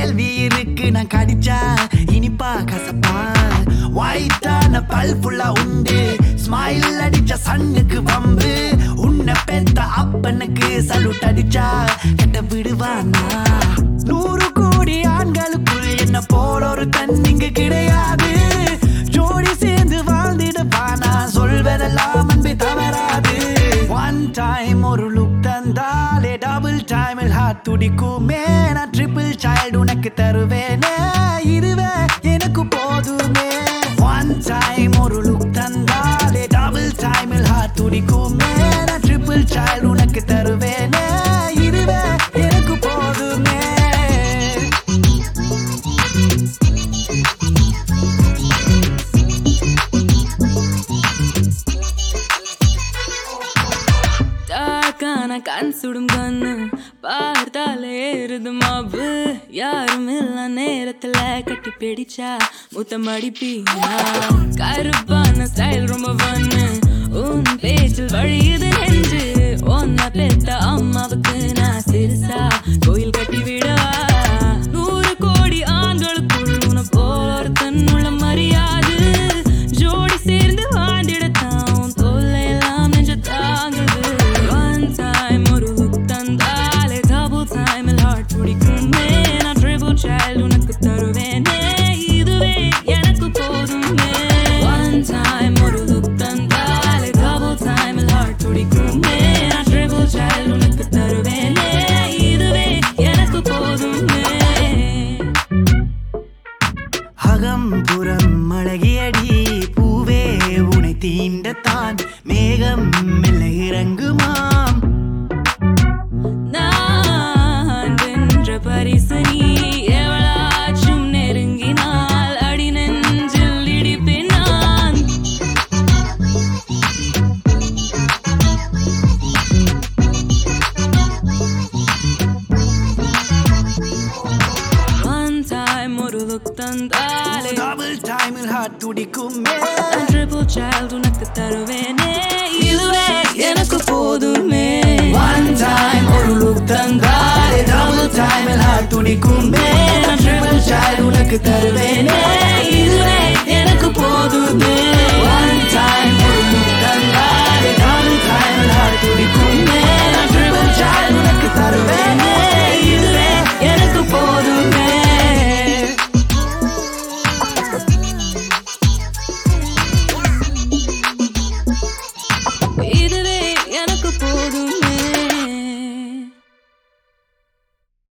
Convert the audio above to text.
கேள்வி இருக்கு நான் கடிச்சா இனிப்பா கசப்பா ஒயிட்டான பல் ஃபுல்லா உண்டு ஸ்மைல் அடிச்ச சன்னுக்கு வம்பு உன்னை பெத்த அப்பனுக்கு சல்யூட் அடிச்சா கட்ட விடுவானா நூறு கோடி ஆண்களுக்குள் என்ன போல ஒரு தன்னிங்க கிடையாது ஜோடி சேர்ந்து வாழ்ந்திடுவா நான் சொல்வதெல்லாம் அன்பு தவறாது ஒன் டைம் ஒரு லுக் தந்தாலே டபுள் டைமில் ஹார்ட் துடிக்குமே நான் ட்ரிபிள் சைல்டு உனக்கு தருவேனே இதுவே எனக்கு போதுமே ஒன் டைம் ஒரு லுக் தந்தாலே டபுள் டைமில் ஹார்ட் துடிக்குமே நான் ட்ரிபிள் சைல்டு உனக்கு தருவேனே இதுவே எனக்கு போதுமே டார்க்கான கண் சுடும் கண்ணு பார்த்தாலே ஏறுது மாவு யாரும் இல்ல நேரத்துல கட்டி பிடிச்சா முத்தம் அடிப்பீங்க கருப்பான ஸ்டைல் ரொம்ப பண்ணு உன் பேச்சில் வழியுது நெஞ்சு ஒன்ன பெத்த அம்மாவுக்கு நான் சிறுசா கோயில் கட்டி விடவா நூறு கோடி ஆண்களுக்குள் உன போல ஒரு தன்னுள்ள மரியாது ஜோடி சேர்ந்து வாழ்ந்திடத்தான் உன் தொல்லை எல்லாம் நெஞ்ச தாங்குது ஒன் டைம் ஒரு லுக் தந்தாலே டபுள் டைம் ஹார்ட் துடிக்குமே நான் ட்ரிபிள் சைல்டு உனக்கு தருவேனே இதுவே எனக்கு போதுமே ஒன் டைம் ஒரு லுக் தந்தாலே டபுள் டைம் ஹார்ட் துடிக்குமே நான் ட்ரிபிள் சைல்டு உனக்கு தருவேனே இதுவே எனக்கு போதுமே அகம் புறம் அழகியடி பூவே உனை தீண்டத்தான் மேகம் மெல்ல இறங்குமாம் நான் வென்ற பரிசு நீ எவளாச்சும் நெருங்கினால் அடி நெஞ்சில் இடிப்பேன் நான் One time ஒரு லுக் தந்தாலே டபுள் டைமில் ஹார்ட் துடிக்குமே ட்ரிபிள் சைல்டு உனக்கு தருவேனே இதுவே எனக்கு போதுமே ஒன் டைம் ஒரு லுக் தந்தாலே டபுள் டைமில் ஹார்ட் துடிக்குமே ட்ரிபிள் சைல்டு உனக்கு தருவேன்